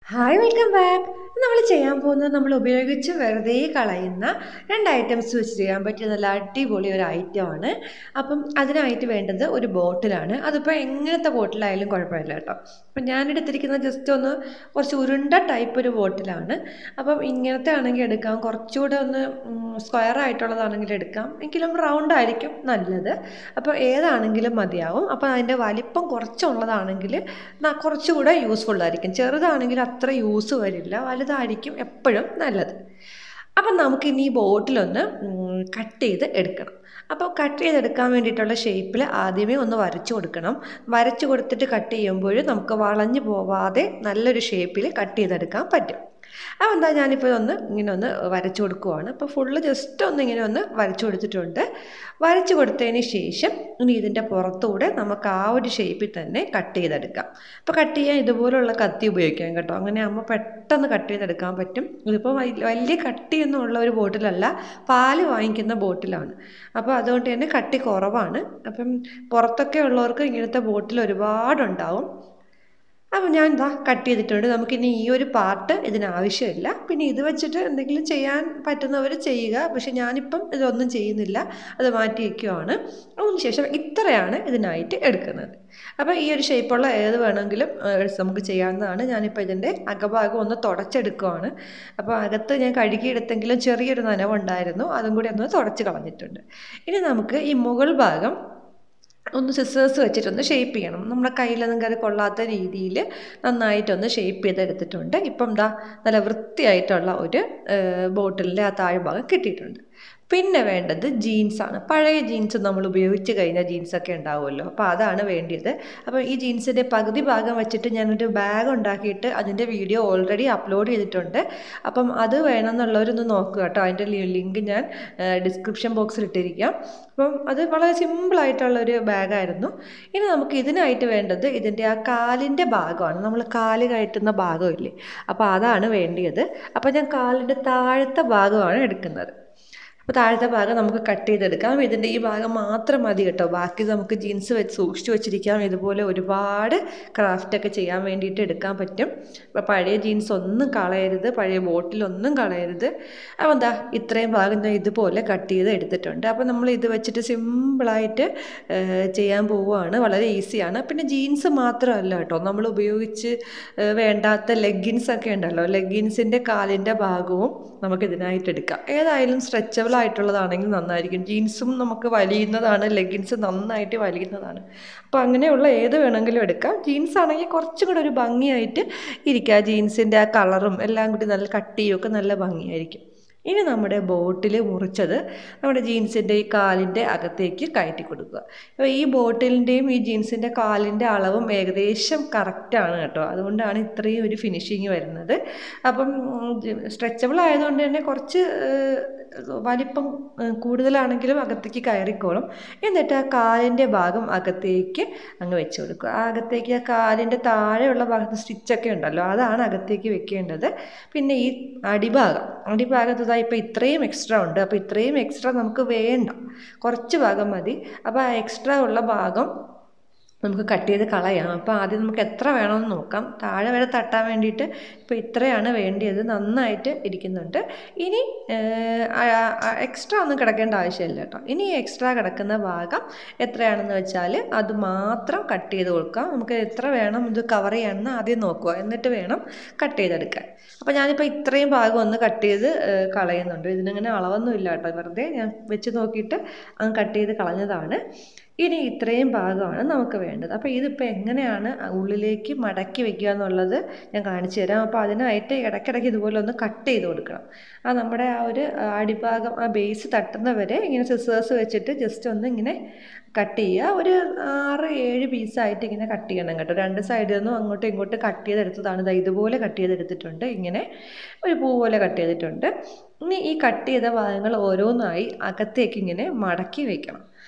hi welcome back നമ്മൾ ചെയ്യാൻ പോകുന്നത് നമ്മൾ ഉപയോഗിച്ച് വെറുതെ കളയുന്ന രണ്ട് ഐറ്റംസ് വെച്ച് ചെയ്യാൻ പറ്റിയ നല്ല അടിപൊളി ഒരു ഐറ്റമാണ് അപ്പം അതിനായിട്ട് വേണ്ടത് ഒരു ബോട്ടിലാണ് അതിപ്പോൾ എങ്ങനത്തെ ബോട്ടിലായാലും കുഴപ്പമില്ല കേട്ടോ അപ്പം ഞാനെടുത്തിരിക്കുന്നത് ജസ്റ്റ് ഒന്ന് കുറച്ച് ഉരുണ്ട ടൈപ്പ് ഒരു ബോട്ടിലാണ് അപ്പം ഇങ്ങനത്തെ ആണെങ്കിൽ എടുക്കാം കുറച്ചുകൂടെ ഒന്ന് സ്ക്വയർ ആയിട്ടുള്ളതാണെങ്കിൽ എടുക്കാം എങ്കിലും റൗണ്ട് ആയിരിക്കും നല്ലത് അപ്പോൾ ഏതാണെങ്കിലും മതിയാവും അപ്പോൾ അതിൻ്റെ വലിപ്പം കുറച്ചുള്ളതാണെങ്കിൽ ന- കുറച്ചുകൂടെ യൂസ്ഫുൾ ആയിരിക്കും ചെറുതാണെങ്കിൽ അത്ര യൂസ് വരില്ല വലുതായിരിക്കും എപ്പോഴും നല്ലത് അപ്പം നമുക്കിനി ഈ ബോട്ടിലൊന്ന് കട്ട് ചെയ്ത് എടുക്കണം അപ്പോൾ കട്ട് ചെയ്തെടുക്കാൻ വേണ്ടിയിട്ടുള്ള ഷേപ്പിൽ ആദ്യമേ ഒന്ന് വരച്ചു കൊടുക്കണം വരച്ചു കൊടുത്തിട്ട് കട്ട് ചെയ്യുമ്പോൾ നമുക്ക് വളഞ്ഞു പോവാതെ നല്ലൊരു ഷേപ്പിൽ കട്ട് ചെയ്തെടുക്കാൻ പറ്റും അപ്പോൾ എന്താ ഞാനിപ്പോൾ ഒന്ന് ഇങ്ങനെ ഒന്ന് വരച്ചു കൊടുക്കുവാണ് അപ്പോൾ ഫുള്ള് ജസ്റ്റ് ഒന്ന് ഇങ്ങനെ ഒന്ന് വരച്ചു കൊടുത്തിട്ടുണ്ട് വരച്ചു കൊടുത്തതിന് ശേഷം ഇനി ഇതിൻ്റെ പുറത്തൂടെ നമുക്ക് ആ ഒരു ഷേപ്പിൽ തന്നെ കട്ട് ചെയ്തെടുക്കാം അപ്പോൾ കട്ട് ചെയ്യാൻ ഇതുപോലുള്ള കത്തി ഉപയോഗിക്കാം കേട്ടോ അങ്ങനെ ആകുമ്പോൾ പെട്ടെന്ന് കട്ട് ചെയ്തെടുക്കാൻ പറ്റും ഇതിപ്പോൾ വലി- വലിയ കട്ടിയൊന്നും ഉള്ള ഒരു ബോട്ടിലല്ല പാല് വാങ്ങിക്കുന്ന ബോട്ടിലാണ് അപ്പോൾ അതുകൊണ്ട് തന്നെ കട്ടി കുറവാണ് അപ്പം പുറത്തൊക്കെ ഉള്ളവർക്ക് ഇങ്ങനത്തെ ബോട്ടിൽ ഒരുപാടുണ്ടാവും അപ്പോൾ ഞാൻ ഇതാ കട്ട് ചെയ്തിട്ടുണ്ട് നമുക്കിനി ഈ ഒരു പാർട്ട് ഇതിന് ആവശ്യമില്ല പിന്നെ ഇത് വെച്ചിട്ട് എന്തെങ്കിലും ചെയ്യാൻ പറ്റുന്നവർ ചെയ്യുക പക്ഷെ ഞാനിപ്പം ഇതൊന്നും ചെയ്യുന്നില്ല അത് മാറ്റി വയ്ക്കുവാണ് അതിനുശേഷം ഇത്രയാണ് ഇതിനായിട്ട് എടുക്കുന്നത് അപ്പോൾ ഈ ഒരു ഷേപ്പുള്ള ഏത് വേണമെങ്കിലും ഏഹ്, നമുക്ക് ചെയ്യാവുന്നതാണ് ഞാനിപ്പോൾ ഇതിൻ്റെ അകഭാഗം ഒന്ന് തുടച്ചെടുക്കുവാണ് അപ്പോൾ അകത്ത് ഞാൻ കഴുകിയെടുത്തെങ്കിലും ചെറിയൊരു നനവുണ്ടായിരുന്നു അതും കൂടി ഒന്ന് തുടച്ച് കളഞ്ഞിട്ടുണ്ട് ഇനി നമുക്ക് ഈ മുകൾ ഭാഗം ഒന്ന് സിസേഴ്സ് വെച്ചിട്ടൊന്ന് ഷേപ്പ് ചെയ്യണം നമ്മുടെ കയ്യിലൊന്നും കയറി കൊള്ളാത്ത രീതിയിൽ നന്നായിട്ടൊന്ന് ഷേപ്പ് ചെയ്തെടുത്തിട്ടുണ്ട് ഇപ്പം ദാ നല്ല വൃത്തിയായിട്ടുള്ള ഒരു ബോട്ടിലിൻ്റെ ആ താഴ്ഭാഗം കിട്ടിയിട്ടുണ്ട് പിന്നെ വേണ്ടത് ജീൻസാണ് പഴയ ജീൻസ് നമ്മൾ ഉപയോഗിച്ച് കഴിഞ്ഞ ജീൻസൊക്കെ ഉണ്ടാവുമല്ലോ അപ്പോൾ അതാണ് വേണ്ടിയത് അപ്പോൾ ഈ ജീൻസിൻ്റെ പകുതി ഭാഗം വെച്ചിട്ട് ഞാനൊരു ബാഗ് ഉണ്ടാക്കിയിട്ട് അതിൻ്റെ വീഡിയോ ഓൾറെഡി അപ്ലോഡ് ചെയ്തിട്ടുണ്ട് അപ്പം അത് വേണമെന്നുള്ളവരൊന്ന് നോക്കുക കേട്ടോ അതിൻ്റെ ലിങ്ക് ഞാൻ ഡിസ്ക്രിപ്ഷൻ ബോക്സിൽ ഇട്ടിരിക്കാം അപ്പം അത് വളരെ സിമ്പിളായിട്ടുള്ളൊരു ബാഗായിരുന്നു ഇനി നമുക്ക് ഇതിനായിട്ട് വേണ്ടത് ഇതിൻ്റെ ആ കാലിൻ്റെ ഭാഗമാണ് നമ്മൾ കാല് കയറ്റുന്ന ഭാഗമില്ലേ അപ്പോൾ അതാണ് വേണ്ടിയത് അപ്പോൾ ഞാൻ കാലിൻ്റെ താഴത്തെ ഭാഗമാണ് എടുക്കുന്നത് അപ്പോൾ താഴത്തെ ഭാഗം നമുക്ക് കട്ട് ചെയ്തെടുക്കാം ഇതിൻ്റെ ഈ ഭാഗം മാത്രം മതി കേട്ടോ ബാക്കി നമുക്ക് ജീൻസ് വെച്ച് സൂക്ഷിച്ച് വെച്ചിരിക്കാം ഇതുപോലെ ഒരുപാട് ക്രാഫ്റ്റൊക്കെ ചെയ്യാൻ വേണ്ടിയിട്ട് എടുക്കാൻ പറ്റും അപ്പോൾ പഴയ ജീൻസ് ഒന്നും കളയരുത് പഴയ ബോട്ടിലൊന്നും കളയരുത് അപ്പോൾ എന്താ ഇത്രയും ഭാഗം ഞാൻ ഇതുപോലെ കട്ട് ചെയ്ത് എടുത്തിട്ടുണ്ട് അപ്പോൾ നമ്മൾ ഇത് വെച്ചിട്ട് സിമ്പിളായിട്ട് ചെയ്യാൻ പോവുകയാണ് വളരെ ഈസിയാണ് പിന്നെ ജീൻസ് മാത്രമല്ല കേട്ടോ നമ്മൾ ഉപയോഗിച്ച് ഏഹ്, വേണ്ടാത്ത ലെഗിൻസ് ഒക്കെ ഉണ്ടല്ലോ ലെഗിൻസിൻ്റെ കാലിൻ്റെ ഭാഗവും നമുക്ക് ഇതിനായിട്ട് എടുക്കാം ഏതായാലും സ്ട്രെച്ചബിൾ ആയിട്ടുള്ളതാണെങ്കിൽ നന്നായിരിക്കും ജീൻസും നമുക്ക് വലിയുന്നതാണ് ലെഗിൻസ് നന്നായിട്ട് വലിയുന്നതാണ് അപ്പോൾ അങ്ങനെയുള്ള ഏത് വേണമെങ്കിലും എടുക്കാം ജീൻസ് ആണെങ്കിൽ കുറച്ചും കൂടെ ഒരു ഭംഗിയായിട്ട് ഇരിക്കുക ജീൻസിൻ്റെ ആ കളറും എല്ലാം കൂടി നല്ല കട്ടിയും ഒക്കെ നല്ല ഭംഗിയായിരിക്കും ഇനി നമ്മുടെ ബോട്ടിൽ മുറിച്ചത് നമ്മുടെ ജീൻസിൻ്റെ ഈ കാലിൻ്റെ അകത്തേക്ക് കയറ്റി കൊടുക്കുക അപ്പോൾ ഈ ബോട്ടിലിൻ്റെയും ഈ ജീൻസിൻ്റെ കാലിൻ്റെ അളവും ഏകദേശം കറക്റ്റാണ് കേട്ടോ അതുകൊണ്ടാണ് ഇത്രയും ഒരു ഫിനിഷിങ് വരുന്നത് അപ്പം സ്ട്രെച്ചബിൾ ആയതുകൊണ്ട് തന്നെ കുറച്ച് ഏഹ്, വലിപ്പം ഏഹ്, കൂടുതലാണെങ്കിലും അകത്തേക്ക് കയറിക്കോളും എന്നിട്ട് ആ കാലിൻ്റെ ഭാഗം അകത്തേക്ക് അങ്ങ് വെച്ച് കൊടുക്കുക ആ അകത്തേക്ക് ആ കാലിൻ്റെ താഴെയുള്ള ഭാഗത്ത് സ്റ്റിച്ചൊക്കെ ഉണ്ടല്ലോ അതാണ് അകത്തേക്ക് വെക്കേണ്ടത് പിന്നെ ഈ അടിഭാഗം അടിഭാഗത്ത് ഇതാ ഇപ്പോൾ ഇത്രയും എക്സ്ട്രാ ഉണ്ട് അപ്പോൾ ഇത്രയും എക്സ്ട്രാ നമുക്ക് വേണ്ട കുറച്ച് ഭാഗം മതി അപ്പോൾ ആ എക്സ്ട്രാ ഉള്ള ഭാഗം നമുക്ക് കട്ട് ചെയ്ത് കളയാം അപ്പോൾ ആദ്യം നമുക്ക് എത്ര വേണമെന്ന് നോക്കാം താഴെ വരെ തട്ടാൻ വേണ്ടിയിട്ട് ഇപ്പോൾ ഇത്രയാണ് വേണ്ടിയത് നന്നായിട്ട് ഇരിക്കുന്നുണ്ട് ഇനി എക്സ്ട്രാ ഒന്നും കിടക്കേണ്ട ആവശ്യമില്ല കേട്ടോ ഇനി എക്സ്ട്രാ കിടക്കുന്ന ഭാഗം എത്രയാണെന്ന് വെച്ചാൽ അത് മാത്രം കട്ട് ചെയ്ത് കൊടുക്കാം നമുക്ക് എത്ര വേണം ഇത് കവർ ചെയ്യണമെന്ന് ആദ്യം നോക്കുക എന്നിട്ട് വേണം കട്ട് ചെയ്തെടുക്കാൻ അപ്പോൾ ഞാനിപ്പോൾ ഇത്രയും ഭാഗം ഒന്ന് കട്ട് ചെയ്ത് ഏഹ്, കളയുന്നുണ്ട് ഇതിനങ്ങനെ അളവൊന്നും ഇല്ല കേട്ടോ വെറുതെ ഞാൻ വെച്ച് നോക്കിയിട്ട് അങ്ങ് കട്ട് ചെയ്ത് കളഞ്ഞതാണ് ഇനി ഇത്രയും ഭാഗമാണ് നമുക്ക് വേണ്ടത് അപ്പോൾ ഇതിപ്പോൾ എങ്ങനെയാണ് ഉള്ളിലേക്ക് മടക്കി വെക്കുക എന്നുള്ളത് ഞാൻ കാണിച്ചു തരാം അപ്പോൾ അതിനായിട്ട് ഇടയ്ക്കിടയ്ക്ക് ഇതുപോലെ ഒന്ന് കട്ട് ചെയ്ത് കൊടുക്കണം ആ നമ്മുടെ ആ ഒരു അടിഭാഗം ആ ബേസ് തട്ടുന്നവരെ ഇങ്ങനെ സിസേഴ്സ് വെച്ചിട്ട് ജസ്റ്റ് ഒന്ന് ഇങ്ങനെ കട്ട് ചെയ്യുക ഒരു ആറ് ഏഴ് പീസായിട്ട് ഇങ്ങനെ കട്ട് ചെയ്യണം കേട്ടോ രണ്ട് സൈഡിൽ നിന്നും അങ്ങോട്ടും ഇങ്ങോട്ടും കട്ട് ചെയ്തെടുത്തതാണ് ഇതാ ഇതുപോലെ കട്ട് ചെയ്തെടുത്തിട്ടുണ്ട് ഇങ്ങനെ ഒരു പൂ പോലെ കട്ട് ചെയ്തിട്ടുണ്ട് ഇനി ഈ കട്ട് ചെയ്ത ഭാഗങ്ങൾ ഓരോന്നായി അകത്തേക്ക് ഇങ്ങനെ മടക്കി വെക്കണം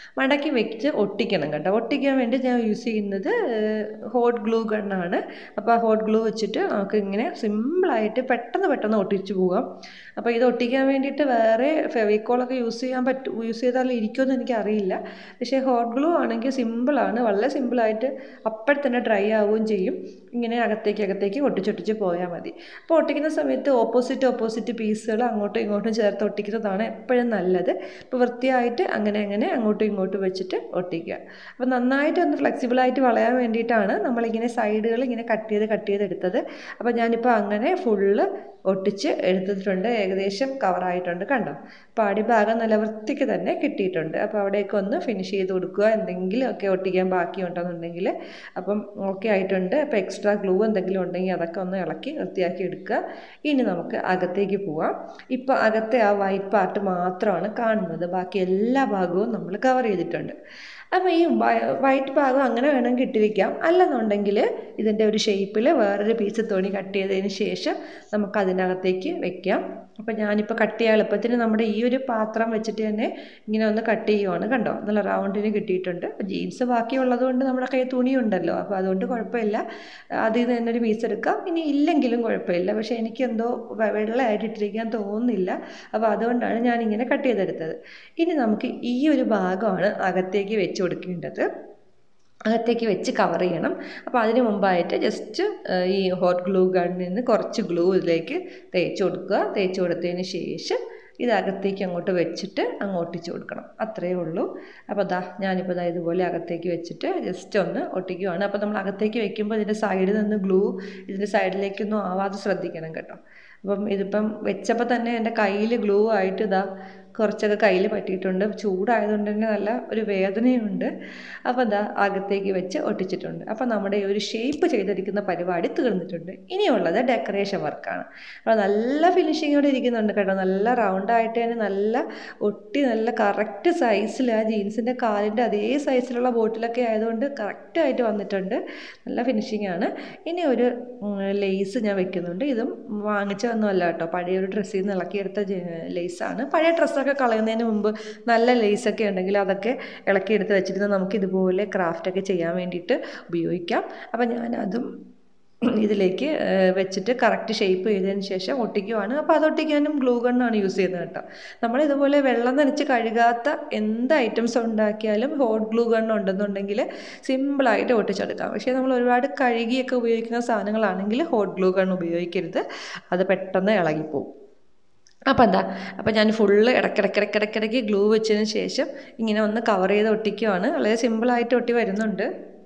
മടക്കി വെച്ച് ഒട്ടിക്കണം കേട്ടോ ഒട്ടിക്കാൻ വേണ്ടി ഞാൻ യൂസ് ചെയ്യുന്നത് ഹോട്ട് ഗ്ലൂ ഗണ്ണാണ് അപ്പോൾ ആ ഹോട്ട് ഗ്ലൂ വെച്ചിട്ട് നമുക്ക് ഇങ്ങനെ സിമ്പിളായിട്ട് പെട്ടെന്ന് പെട്ടെന്ന് ഒട്ടിച്ചു പോകാം അപ്പോൾ ഇത് ഒട്ടിക്കാൻ വേണ്ടിയിട്ട് വേറെ ഫെവിക്കോളൊക്കെ യൂസ് ചെയ്യാൻ പറ്റും യൂസ് ചെയ്താൽ ഇരിക്കുമെന്ന് എനിക്കറിയില്ല പക്ഷേ ഹോട്ട് ഗ്ലൂ ആണെങ്കിൽ സിമ്പിളാണ് വളരെ സിമ്പിളായിട്ട് അപ്പോൾ തന്നെ ഡ്രൈ ആവുകയും ചെയ്യും ഇങ്ങനെ അകത്തേക്ക് അകത്തേക്ക് ഒട്ടിച്ചൊട്ടിച്ച് പോയാൽ മതി അപ്പോൾ ഒട്ടിക്കുന്ന സമയത്ത് ഓപ്പോസിറ്റ് ഓപ്പോസിറ്റ് പീസുകൾ അങ്ങോട്ടും ഇങ്ങോട്ടും ചേർത്ത് ഒട്ടിക്കുന്നതാണ് എപ്പോഴും നല്ലത് ഇപ്പോൾ വൃത്തിയായിട്ട് അങ്ങനെ അങ്ങനെ അങ്ങോട്ടും ഇങ്ങോട്ടും വെച്ചിട്ട് ഒട്ടിക്കുക അപ്പോൾ നന്നായിട്ട് ഒന്ന് ഫ്ലെക്സിബിളായിട്ട് വളയാൻ വേണ്ടിയിട്ടാണ് നമ്മളിങ്ങനെ സൈഡുകൾ ഇങ്ങനെ കട്ട് ചെയ്ത് കട്ട് ചെയ്ത് എടുത്തത് അപ്പോൾ ഞാനിപ്പോൾ അങ്ങനെ ഫുള്ള് ഒട്ടിച്ച് എടുത്തിട്ടുണ്ട് ഏകദേശം കവറായിട്ടുണ്ട് കണ്ടോ അപ്പോൾ അടിഭാഗം നല്ല വൃത്തിക്ക് തന്നെ കിട്ടിയിട്ടുണ്ട് അപ്പോൾ അവിടേക്ക് ഒന്ന് ഫിനിഷ് ചെയ്ത് കൊടുക്കുക എന്തെങ്കിലുമൊക്കെ ഒട്ടിക്കാൻ ബാക്കിയുണ്ടെന്നുണ്ടെങ്കിൽ അപ്പം ഓക്കെ ആയിട്ടുണ്ട് അപ്പോൾ എക്സ്ട്രാ ഗ്ലൂ എന്തെങ്കിലും ഉണ്ടെങ്കിൽ അതൊക്കെ ഒന്ന് ഇളക്കി വൃത്തിയാക്കി എടുക്കുക ഇനി നമുക്ക് അകത്തേക്ക് പോവാം ഇപ്പോൾ അകത്തെ ആ വൈറ്റ് പാർട്ട് മാത്രമാണ് കാണുന്നത് ബാക്കി എല്ലാ ഭാഗവും നമ്മൾ കവർ ചെയ്തിട്ടുണ്ട് അപ്പോൾ ഈ വൈറ്റ് ഭാഗം അങ്ങനെ വേണമെങ്കിൽ ഇട്ടിരിക്കാം അല്ലെന്നുണ്ടെങ്കിൽ ഇതിൻ്റെ ഒരു ഷേപ്പിൽ വേറൊരു പീസ് തുണി കട്ട് ചെയ്തതിന് ശേഷം നമുക്ക് അതിനകത്തേക്ക് വെക്കാം അപ്പോൾ ഞാനിപ്പോൾ കട്ട് ചെയ്യാൻ എളുപ്പത്തിന് നമ്മുടെ ഈ ഒരു പാത്രം വെച്ചിട്ട് തന്നെ ഇങ്ങനെ ഒന്ന് കട്ട് ചെയ്യുവാണ് കണ്ടോ നല്ല റൗണ്ടിന് കിട്ടിയിട്ടുണ്ട് ജീൻസ് ബാക്കിയുള്ളത് കൊണ്ട് നമ്മുടെ കയ്യിൽ തുണിയുണ്ടല്ലോ അപ്പോൾ അതുകൊണ്ട് കുഴപ്പമില്ല അതിൽ നിന്ന് തന്നെ ഒരു പീസ് എടുക്കാം ഇനി ഇല്ലെങ്കിലും കുഴപ്പമില്ല പക്ഷേ എനിക്കെന്തോ വെള്ളമായിട്ട് ഇട്ടിരിക്കാൻ തോന്നുന്നില്ല അപ്പോൾ അതുകൊണ്ടാണ് ഞാനിങ്ങനെ കട്ട് ചെയ്തെടുത്തത് ഇനി നമുക്ക് ഈ ഒരു ഭാഗമാണ് അകത്തേക്ക് വെച്ച് കൊടുക്കേണ്ടത് അകത്തേക്ക് വെച്ച് കവർ ചെയ്യണം അപ്പോൾ അതിന് മുമ്പായിട്ട് ജസ്റ്റ് ഈ ഹോട്ട് ഗ്ലൂ ഗണ്ണിൽ നിന്ന് കുറച്ച് ഗ്ലൂ ഇതിലേക്ക് തേച്ച് കൊടുക്കുക തേച്ച് കൊടുത്തതിന് ശേഷം ഇത് അകത്തേക്ക് അങ്ങോട്ട് വെച്ചിട്ട് അങ്ങ് ഒട്ടിച്ച് കൊടുക്കണം അത്രയേ ഉള്ളൂ അപ്പോൾ ദാ ഞാനിപ്പോൾ ദാ ഇതുപോലെ അകത്തേക്ക് വെച്ചിട്ട് ജസ്റ്റ് ഒന്ന് ഒട്ടിക്കുകയാണ് അപ്പോൾ നമ്മൾ അകത്തേക്ക് വെക്കുമ്പോൾ ഇതിൻ്റെ സൈഡിൽ നിന്ന് ഗ്ലൂ ഇതിൻ്റെ സൈഡിലേക്കൊന്നും ആവാതെ ശ്രദ്ധിക്കണം കേട്ടോ അപ്പം ഇതിപ്പം വെച്ചപ്പോൾ തന്നെ എൻ്റെ കയ്യിൽ ഗ്ലൂ ആയിട്ട് ഇതാ കുറച്ചൊക്കെ കയ്യിൽ പറ്റിയിട്ടുണ്ട് ചൂടായതുകൊണ്ട് തന്നെ നല്ല ഒരു വേദനയുണ്ട് അപ്പോൾ എന്താ അകത്തേക്ക് വെച്ച് ഒട്ടിച്ചിട്ടുണ്ട് അപ്പോൾ നമ്മുടെ ഈ ഒരു ഷേപ്പ് ചെയ്തിരിക്കുന്ന പരിപാടി തീർന്നിട്ടുണ്ട് ഇനിയുള്ളത് ഡെക്കറേഷൻ വർക്കാണ് അപ്പോൾ നല്ല ഫിനിഷിങ്ങോടെ ഇരിക്കുന്നുണ്ട് കേട്ടോ നല്ല റൗണ്ടായിട്ട് തന്നെ നല്ല ഒട്ടി നല്ല കറക്റ്റ് സൈസിൽ ആ ജീൻസിൻ്റെ കാലിൻ്റെ അതേ സൈസിലുള്ള ബോട്ടിലൊക്കെ ആയതുകൊണ്ട് കറക്റ്റായിട്ട് വന്നിട്ടുണ്ട് നല്ല ഫിനിഷിംഗ് ആണ് ഇനി ഒരു ലേസ് ഞാൻ വെക്കുന്നുണ്ട് ഇതും വാങ്ങിച്ചതൊന്നുമല്ല കേട്ടോ പഴയ ഒരു ഡ്രസ്സിൽ നിന്ന് ഇളക്കിയെടുത്ത ലേസാണ് പഴയ ഡ്രസ്സൊക്കെ കളയുന്നതിന് മുമ്പ് നല്ല ലേസൊക്കെ ഉണ്ടെങ്കിൽ അതൊക്കെ ഇളക്കിയെടുത്ത് വെച്ചിരുന്ന് നമുക്ക് ഇതുപോലെ ക്രാഫ്റ്റൊക്കെ ചെയ്യാൻ വേണ്ടിയിട്ട് ഉപയോഗിക്കാം അപ്പം ഞാനതും ഇതിലേക്ക് വെച്ചിട്ട് കറക്റ്റ് ഷേപ്പ് ചെയ്തതിന് ശേഷം ഒട്ടിക്കുവാണ് അപ്പോൾ അത് ഒട്ടിക്കാനും ഗ്ലൂ ഗണ്ണാണ് യൂസ് ചെയ്യുന്നത് കേട്ടോ നമ്മൾ ഇതുപോലെ വെള്ളം നനച്ച് കഴുകാത്ത എന്ത് ഐറ്റംസ് ഉണ്ടാക്കിയാലും ഹോട്ട് ഗ്ലൂ ഗൺ ഉണ്ടെന്നുണ്ടെങ്കിൽ സിമ്പിളായിട്ട് ഒട്ടിച്ചെടുക്കാം പക്ഷേ നമ്മൾ ഒരുപാട് കഴുകിയൊക്കെ ഉപയോഗിക്കുന്ന സാധനങ്ങളാണെങ്കിൽ ഹോട്ട് ഗ്ലൂ ഗൺ ഉപയോഗിക്കരുത് അത് പെട്ടെന്ന് ഇളകിപ്പോവും അപ്പോൾ എന്താ അപ്പോൾ ഞാൻ ഫുള്ള് ഇടയ്ക്കിടയ്ക്കിടയ്ക്കിടയ്ക്ക് ഗ്ലൂ വെച്ചതിന് ശേഷം ഇങ്ങനെ ഒന്ന് കവർ ചെയ്ത് ഒട്ടിക്കുവാണ് വളരെ സിമ്പിളായിട്ട് ഒട്ടി വരുന്നുണ്ട്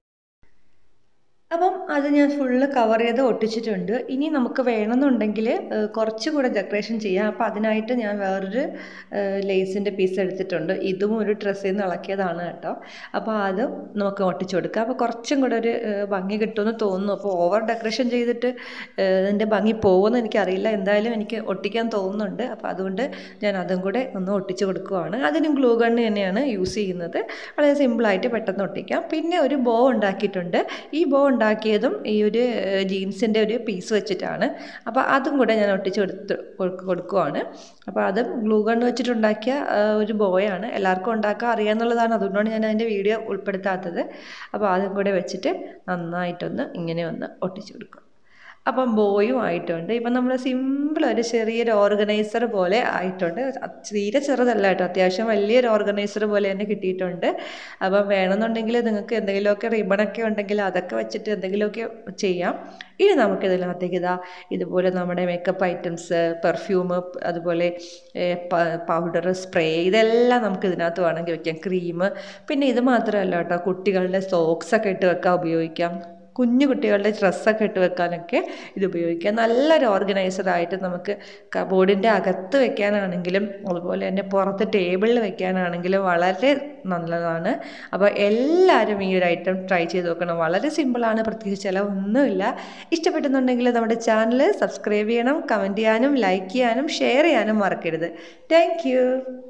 അപ്പം അത് ഞാൻ ഫുള്ള് കവർ ചെയ്ത് ഒട്ടിച്ചിട്ടുണ്ട് ഇനി നമുക്ക് വേണമെന്നുണ്ടെങ്കിൽ കുറച്ചുകൂടെ ഡെക്കറേഷൻ ചെയ്യാം അപ്പോൾ അതിനായിട്ട് ഞാൻ വേറൊരു ലേസിൻ്റെ പീസ് എടുത്തിട്ടുണ്ട് ഇതും ഒരു ഡ്രസ്സിൽ നിന്ന് ഇളക്കിയതാണ് കേട്ടോ അപ്പോൾ അത് നമുക്ക് ഒട്ടിച്ചു കൊടുക്കാം അപ്പോൾ കുറച്ചും കൂടെ ഒരു ഭംഗി കിട്ടുമെന്ന് തോന്നുന്നു അപ്പോൾ ഓവർ ഡെക്കറേഷൻ ചെയ്തിട്ട് ഇതിൻ്റെ ഭംഗി പോകുമെന്ന് എനിക്കറിയില്ല എന്തായാലും എനിക്ക് ഒട്ടിക്കാൻ തോന്നുന്നുണ്ട് അപ്പോൾ അതുകൊണ്ട് ഞാൻ അതും കൂടെ ഒന്ന് ഒട്ടിച്ചു കൊടുക്കുവാണ് അതിനും ഗ്ലൂ ഗണ്ണ് തന്നെയാണ് യൂസ് ചെയ്യുന്നത് വളരെ സിമ്പിളായിട്ട് പെട്ടെന്ന് ഒട്ടിക്കാം പിന്നെ ഒരു ബോ ഉണ്ടാക്കിയിട്ടുണ്ട് ഈ ബോ ഉണ്ടാക്കിയതും ഈ ഒരു ജീൻസിൻ്റെ ഒരു പീസ് വെച്ചിട്ടാണ് അപ്പോൾ അതും കൂടെ ഞാൻ ഒട്ടിച്ച് കൊടുത്ത് കൊടുക്കുവാണ് അപ്പോൾ അതും ഗ്ലൂ ഗൺ വെച്ചിട്ടുണ്ടാക്കിയ ഒരു ബോയാണ് എല്ലാവർക്കും ഉണ്ടാക്കാൻ അറിയാമെന്നുള്ളതാണ് അതുകൊണ്ടാണ് ഞാൻ അതിൻ്റെ വീഡിയോ ഉൾപ്പെടുത്താത്തത് അപ്പോൾ അതും കൂടെ വെച്ചിട്ട് നന്നായിട്ടൊന്ന് ഇങ്ങനെ ഒന്ന് ഒട്ടിച്ച് കൊടുക്കും അപ്പം ബോയും ആയിട്ടുണ്ട് ഇപ്പം നമ്മൾ സിമ്പിൾ ഒരു ചെറിയൊരു ഓർഗനൈസർ പോലെ ആയിട്ടുണ്ട് തീരെ ചെറുതല്ല കേട്ടോ അത്യാവശ്യം വലിയൊരു ഓർഗനൈസർ പോലെ തന്നെ കിട്ടിയിട്ടുണ്ട് അപ്പം വേണമെന്നുണ്ടെങ്കിൽ നിങ്ങൾക്ക് എന്തെങ്കിലുമൊക്കെ റിബണൊക്കെ ഉണ്ടെങ്കിൽ അതൊക്കെ വെച്ചിട്ട് എന്തെങ്കിലുമൊക്കെ ചെയ്യാം ഇനി നമുക്ക് ഇതിനകത്തേക്ക് ഇതാ ഇതുപോലെ നമ്മുടെ മേക്കപ്പ് ഐറ്റംസ് പെർഫ്യൂം അതുപോലെ പൗഡർ സ്പ്രേ ഇതെല്ലാം നമുക്ക് ഇതിനകത്ത് വേണമെങ്കിൽ വെക്കാം ക്രീം പിന്നെ ഇത് മാത്രമല്ല കേട്ടോ കുട്ടികളുടെ സോക്സൊക്കെ ഇട്ട് വെക്കാൻ ഉപയോഗിക്കാം കുഞ്ഞു കുട്ടികളുടെ ഡ്രസ്സൊക്കെ ഇട്ട് വെക്കാനൊക്കെ ഇത് ഉപയോഗിക്കാം നല്ലൊരു ഓർഗനൈസറായിട്ട് നമുക്ക് കബോർഡിൻ്റെ അകത്ത് വെക്കാനാണെങ്കിലും അതുപോലെ തന്നെ പുറത്ത് ടേബിളിൽ വെക്കാനാണെങ്കിലും വളരെ നല്ലതാണ് അപ്പോൾ എല്ലാവരും ഈ ഒരു ഐറ്റം ട്രൈ ചെയ്ത് നോക്കണം വളരെ സിമ്പിളാണ് പ്രത്യേകിച്ച് ചിലവൊന്നുമില്ല ഇഷ്ടപ്പെടുന്നുണ്ടെങ്കിൽ നമ്മുടെ ചാനൽ സബ്സ്ക്രൈബ് ചെയ്യണം കമൻറ്റ് ചെയ്യാനും ലൈക്ക് ചെയ്യാനും ഷെയർ ചെയ്യാനും മറക്കരുത് താങ്ക്